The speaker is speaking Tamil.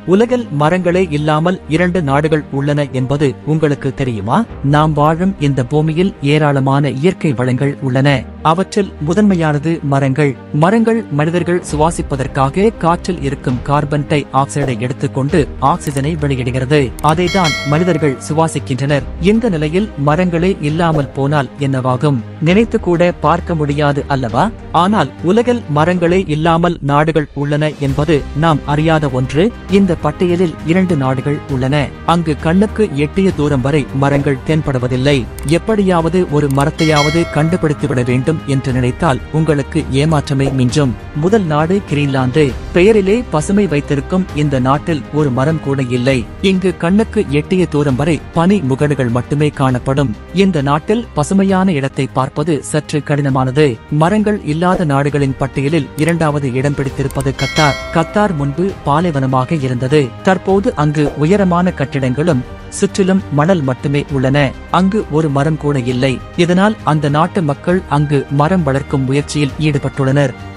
உலகில் மரங்களே இல்லாமல் இரண்டு நாடுகள் உள்ளன என்பது உங்களுக்கு தெரியுமா நாம் வாழும் இந்த பூமியில் ஏராளமான இயற்கை வளங்கள் உள்ளன அவற்றில் முதன்மையானது மரங்கள் மரங்கள் மனிதர்கள் சுவாசிப்பதற்காக காற்றில் இருக்கும் கார்பன் டை ஆக்சைடை எடுத்துக்கொண்டு ஆக்சிஜனை வெளியிடுகிறது அதைதான் மனிதர்கள் சுவாசிக்கின்றனர் இந்த நிலையில் மரங்களே இல்லாமல் போனால் என்னவாகும் நினைத்து கூட பார்க்க முடியாது அல்லவா ஆனால் உலகில் மரங்களே இல்லாமல் நாடுகள் உள்ளன என்பது நாம் அறியாத ஒன்று இந்த பட்டியலில் இரண்டு நாடுகள் உள்ளன அங்கு கண்ணுக்கு எட்டிய தூரம் வரை மரங்கள் தென்படுவதில்லை எப்படியாவது ஒரு மரத்தையாவது கண்டுபிடித்துவிட வேண்டும் என்று நினைத்தால் உங்களுக்கு ஏமாற்றமே மிஞ்சும் முதல் நாடு கிரீன்லாந்து பெயரிலே பசுமை வைத்திருக்கும் இந்த நாட்டில் ஒரு மரம் கூட இல்லை இங்கு கண்ணுக்கு எட்டிய தூரம் வரை பனி முகடுகள் மட்டுமே காணப்படும் இந்த நாட்டில் பசுமையான இடத்தை பார்ப்பது சற்று கடினமானது மரங்கள் இல்லாத நாடுகளின் பட்டியலில் இரண்டாவது இடம் பிடித்திருப்பது கத்தார் கத்தார் முன்பு பாலைவனமாக இருந்தது தற்போது அங்கு உயரமான கட்டிடங்களும் சுற்றிலும் மணல் மட்டுமே உள்ளன அங்கு ஒரு மரம் கூட இல்லை இதனால் அந்த நாட்டு மக்கள் அங்கு மரம் வளர்க்கும் முயற்சியில் ஈடுபட்டுள்ளனர்